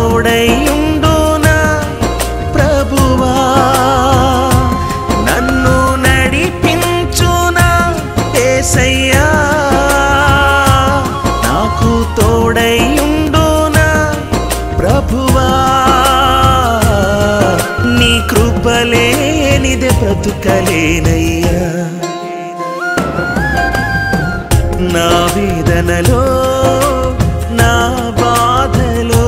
తోడైయుండునా ప్రభువా నన్ను నడిపించునా ఏసయ్యా నాకు తోడైయుండునా ప్రభువా నీ కృపలేనిదే బ్రతుకలేనయ్యా నా వేదనలో నా బాధలో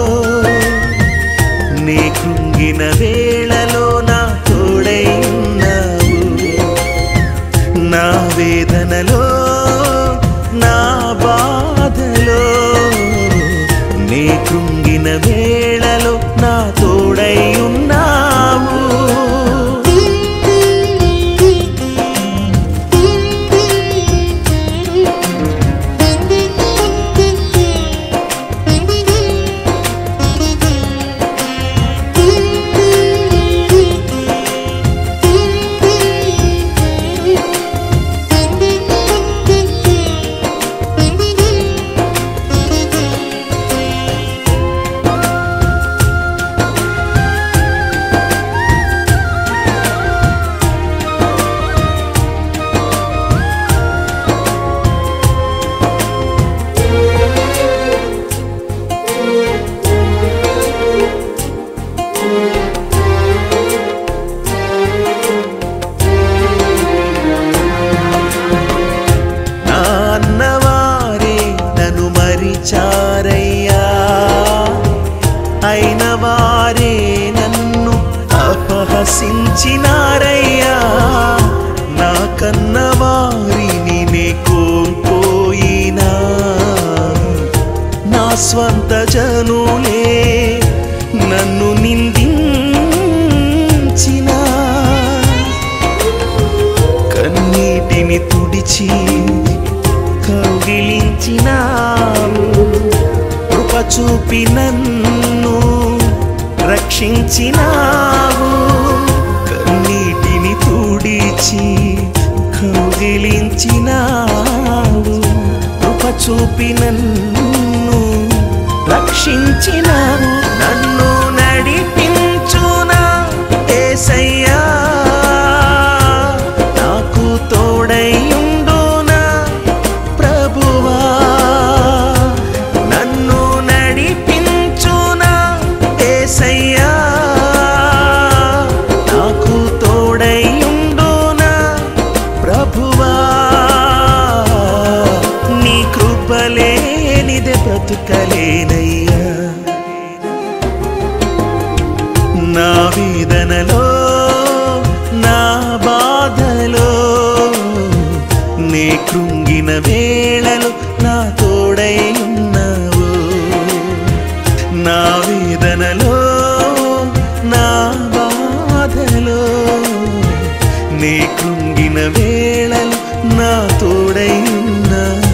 నీ కృంగిన వేళలో నా తోడై ఉన్నావు నా వేదనలో నా బాధలో నీ కృంగిన వేళలో నా తోడై ఉన్నావు నా అన్నవారే నన్ను మరిచారయ్యా అయిన వారే నన్ను అపహసించినారయ్యా నా కన్న వారిని నే కోల్పోయినా నా స్వంత జనులే నన్ను నిందించినా కన్నీటిని తుడిచి కౌగిలించినావు కృప చూపి నన్ను రక్షించినావు కన్నీటిని తుడిచి కౌగిలించినావు కృప చూపి నన్ను రక్షించినావు నన్ను నడిపించునా ఏసయ్యా నాకు తోడైయుండునా ప్రభువా నన్ను నడిపించునా ఏసయ్యా నాకు తోడైయుండునా ప్రభువా నీ కృపలేనిదే బ్రతుకలేనయ్యా నా వేదనలో నా బాధలో నీ కృంగిన వేళలో నా తోడై ఉన్నావు నా వేదనలో నా బాధలో నీ కృంగిన వేళలో నా తోడై ఉన్నావు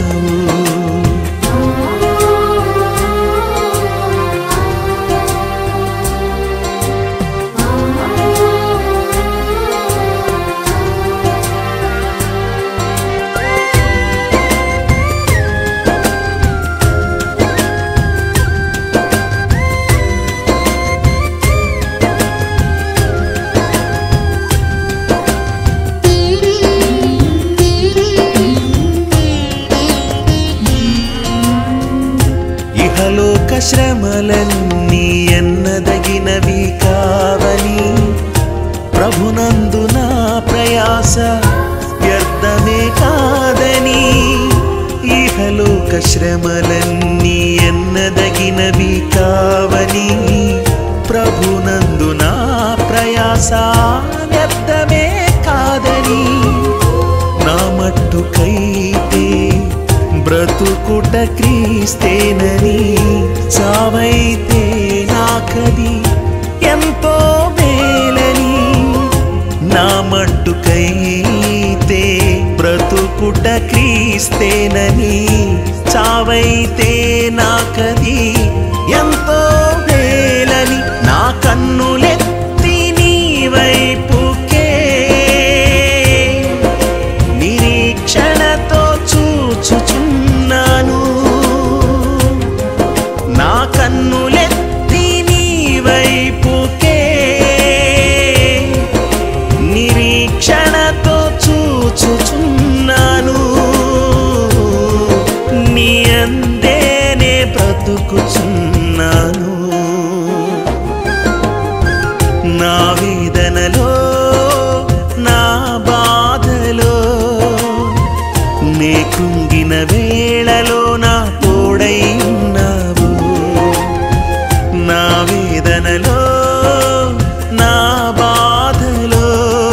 ఇహలోక శ్రమలన్నీ ఎన్నదగినవి కావని ప్రభునందు నా ప్రయాస వ్యర్థమే కాదని ఇహలోక శ్రమలన్నీ ఎన్నదగినవి కావని ప్రభునందు నా ప్రయాస వ్యర్థమే కాదని నా మట్టుకైతే బ్రతుకుట క్రీస్తేనని చావైతే నాకది ఎంతో మేలని నా మట్టుకైతే బ్రతుకుట క్రీస్తేనని చావైతే నాకది ఎంతో మేలని నా కన్నులెత్తి నీ వైపుకే నిరీక్షణతో చూచుచున్నాను నా కన్నులెత్తి నీ వైపుకే నిరీక్షణతో చూచుచున్నాను నీ అందేనే బ్రతుకుచున్నాను నా వేదనలో నా బాధలో నే కృంగిన వేళలో నా తోడై ఉన్నావు నా వేదనలో నా బాధలో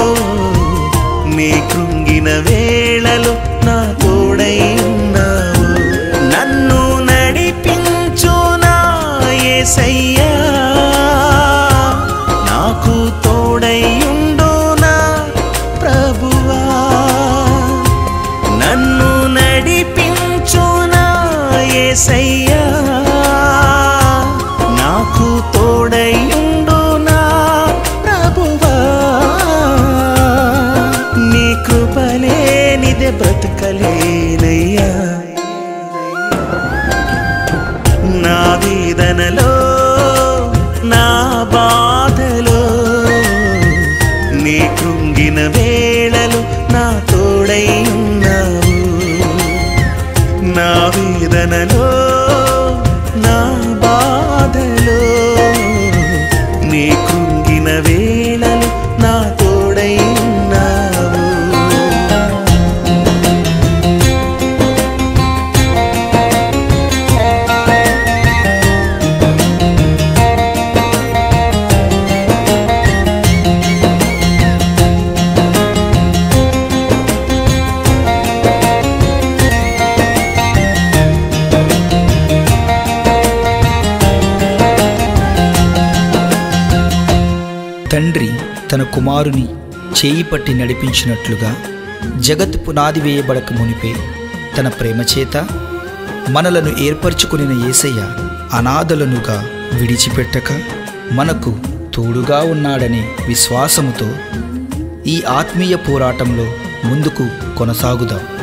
నీ కృంగిన వేళలో నా తోడై ఉన్నావు నన్ను నడిపించు నా యేసయ్యా నాకు తోడైయుండు నా ప్రభువా నన్ను నడిపించు నా యేసయ్యా నాకు తోడైయుండు నా ప్రభువా నీ కృపలేనిదే బ్రతకలేనయ్యా నా వేదనలో నా బాధలో నీ కృంగిన వేళలో నా తోడై ఉన్నావు నా వేదనలో నా బాధలో నీ కృంగిన వేళలో నా తోడై ఉన్నావు తండ్రి తన కుమారుని చేయి పట్టి నడిపించినట్లుగా జగత్ పునాది వేయబడక మునిపే తన ప్రేమ చేత మనలను ఏర్పరచుకునిన యేసయ్య అనాథలనుగా విడిచిపెట్టక మనకు తోడుగా ఉన్నాడనే విశ్వాసముతో ఈ ఆత్మీయ పోరాటంలో ముందుకు కొనసాగుదాం